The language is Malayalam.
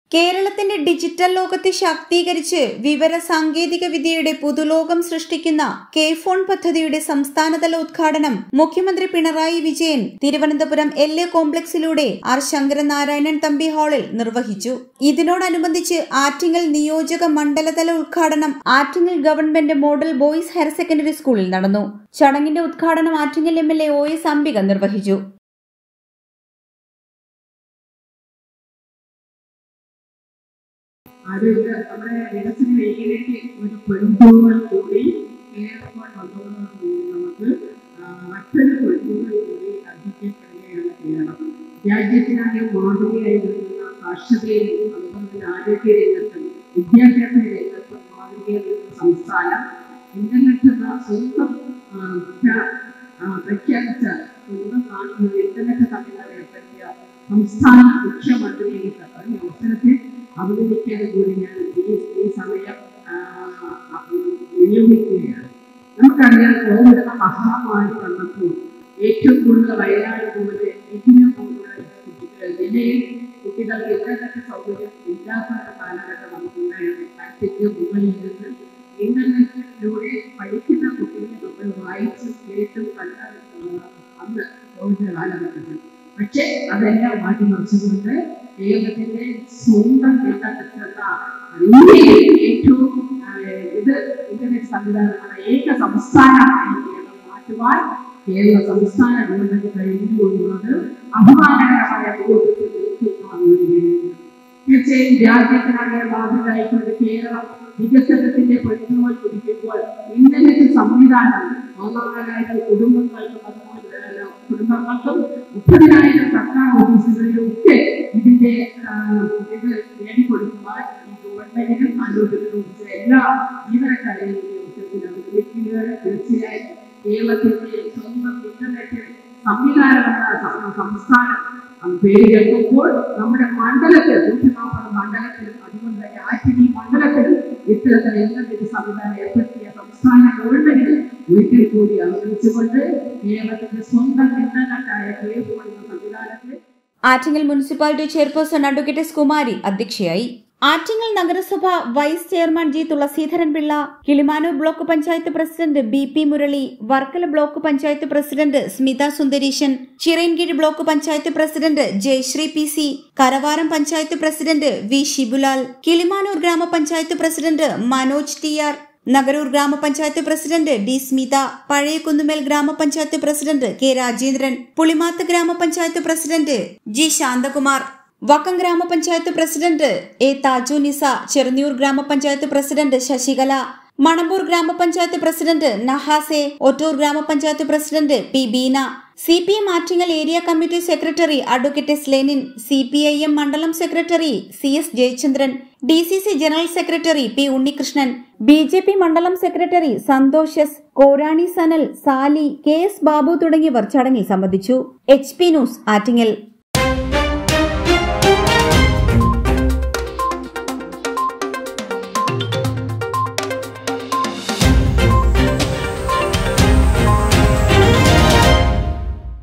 കേരളത്തിന്റെ ഡിജിറ്റൽ ലോകത്തെ ശാക്തീകരിച്ച് വിവര സാങ്കേതിക വിദ്യയുടെ പുതുലോകം സൃഷ്ടിക്കുന്ന കെ ഫോൺ പദ്ധതിയുടെ സംസ്ഥാനതല ഉദ്ഘാടനം മുഖ്യമന്ത്രി പിണറായി വിജയൻ തിരുവനന്തപുരം എൽ എ കോംപ്ലക്സിലൂടെ ആർ ശങ്കരനാരായണൻ തമ്പി ഹാളിൽ നിർവഹിച്ചു ഇതിനോടനുബന്ധിച്ച് ആറ്റിങ്ങൽ നിയോജക മണ്ഡലതല ഉദ്ഘാടനം Attingal government model boys higher secondary സ്കൂളിൽ നടന്നു ചടങ്ങിന്റെ ഉദ്ഘാടനം Attingal M L A O S Ambika നിർവഹിച്ചു ആരോഗ്യ നമ്മുടെ വികസന മേഖലയ്ക്ക് ഒരു പൊൻതൂവൽ കൂടി കേരളം വന്നതോടുകൂടി നമുക്ക് ആ, മറ്റൊരു പൊൻതൂവൽ കൂടി അർഹിക്കപ്പെടുകയാണ് കേരളം രാജ്യത്തിനാകെ മാതൃകയായി നിൽക്കുന്ന സാക്ഷരതയിലും അതുപോലെ തന്നെ ആരോഗ്യ രംഗത്തും വിദ്യാഭ്യാസ രംഗത്തും മാതൃകയായി നിൽക്കുന്ന സംസ്ഥാനം ഇന്റർനെറ്റ് എന്ന സ്വന്തം ആ, പ്ര- ആ, പ്രഖ്യാപിച്ച സ്വന്തം നാട്ടിൽ ഇന്റർനെറ്റ് സംവിധാനം ഏർപ്പെടുത്തിയ സംസ്ഥാന മുഖ്യമന്ത്രിയെ ഈ അവസരത്തിൽ അവഗണിക്കാതെ കൂടി ഞാൻ ഈ ഈ സമയം ആ, വിനിയോഗിക്കുകയാണ് നമുക്കറിയാം കോവിഡ് എന്ന മഹാമാരി വന്നപ്പോൾ ഏറ്റവും കൂടുതൽ വയനാട് പോലെ ഇതിനെ പോലുള്ള കുട്ടികൾ ജില്ലയിൽ കുട്ടികൾക്ക് ഇന്റർനെറ്റ് സൗകര്യം ഇല്ലാത്ത ഒരു കാലഘട്ടം നമുക്കുണ്ടായിരുന്നു കാറ്റിന്റെ മുകളിൽ നിന്ന് ഇന്റർനെറ്റിലൂടെ പഠിക്കുന്ന കുട്ടികളെ നമ്മൾ വായിച്ചും കേട്ടും കണ്ട അന്ന് കോവിഡ് കാലഘട്ടത്തിൽ പക്ഷേ അതെല്ലാം മാറ്റിമറിച്ചുകൊണ്ട് കേരളത്തിന്റെ സ്വന്തം കിട്ടപ്പെട്ട ഇന്ത്യയിൽ ഏറ്റവും ആ, ഇത് ഇന്റർനെറ്റ് സംവിധാനമാണ് ഏക സംസ്ഥാനമായി കേരളം മാറ്റുവാൻ കേരള സംസ്ഥാന ഗവൺമെന്റ് കഴിഞ്ഞു എന്നുള്ളത് അഭിമാനകരമായ ബോധത്തിൽ നിൽക്കുന്ന ഒരു വേദിയാണ്. തീർച്ചയായും രാജ്യത്തിനാകെ മാതൃകയായിക്കൊണ്ട് കേരളം വികസനത്തിന്റെ പെട്രോൾ കുടിക്കുമ്പോൾ ഇന്റർനെറ്റ് സംവിധാനം ഒന്നാമതായിട്ട് കുടുംബങ്ങൾക്കും അതുപോലെ തന്നെ കുടുംബങ്ങൾക്കും മുപ്പതിനായിരം സർക്കാർ ഓഫീസുകളിലും ഒക്കെ ഇതിന്റെ ആ, ഇത് നേടിക്കൊടുക്കുവാൻ ഈ ഗവൺമെന്റിനും ആരോഗ്യത്തിനും എല്ലാ ജീവനക്കാരെയും ഈ അവസരത്തിൽ അഭിനന്ദിക്കുകയാണ് തീർച്ചയായും കേരളത്തിന്റെ സ്വന്തം ഇന്റർനെറ്റ് സംവിധാനമെന്ന സം- സംസ്ഥാനം അത് പേര് കേൾക്കുമ്പോൾ നമ്മുടെ മണ്ഡലത്തിൽ നൂറ്റി നാൽപ്പത് മണ്ഡലത്തിലും അതുപോലെ തന്നെ ആറ്റിനി മണ്ഡലത്തിലും ഇത്തരത്തിൽ ഇന്റർനെറ്റ് സംവിധാനം ഏർപ്പെടുത്തിയ സംസ്ഥാന ഗവൺമെന്റിന് ഒരിക്കൽ കൂടി അഭിനന്ദിച്ചുകൊണ്ട് കേരളത്തിന്റെ സ്വന്തം ഇന്റർനെറ്റായ കേസ് എന്ന സംവിധാനത്തെ Attingal municipality chairperson advocate S Kumari അധ്യക്ഷയായി ആറ്റിങ്ങൽ നഗരസഭ vice chairman G Thulaseedharan Pillai Kilimanoor block panchayat president B P Murali Varkala block panchayat president Smitha Sundareesan Chirayinkeezhu block panchayat president Jayasree P C Karavaram panchayat president V Shibulal Kilimanoor ഗ്രാമപഞ്ചായത്ത് president Manoj T R Nagaroor ഗ്രാമപഞ്ചായത്ത് പ്രസിഡന്റ് ഡി സ്മിത പഴയ കുന്നുമേൽ ഗ്രാമപഞ്ചായത്ത് പ്രസിഡന്റ് കെ രാജേന്ദ്രൻ പുളിമാത്ത് ഗ്രാമപഞ്ചായത്ത് പ്രസിഡന്റ് ജി ശാന്തകുമാർ വക്കം ഗ്രാമപഞ്ചായത്ത് പ്രസിഡന്റ് എ താജു നിസ ചെറുന്നിയൂർ ഗ്രാമപഞ്ചായത്ത് പ്രസിഡന്റ് ശശികല മണമ്പൂർ ഗ്രാമപഞ്ചായത്ത് പ്രസിഡന്റ് നഹാസെ ഒറ്റൂർ ഗ്രാമപഞ്ചായത്ത് president P Beena C P M Attingal area committee secretary advocate S Lenin C P I M മണ്ഡലം secretary C S Jayachandran D C C general secretary P Unnikrishnan B J P മണ്ഡലം secretary Santhosh S Korani Sanal Sali K S Babu തുടങ്ങിയവർ ചടങ്ങിൽ സംബന്ധിച്ചു എച്ച് പി ന്യൂസ് ആറ്റിങ്ങൽ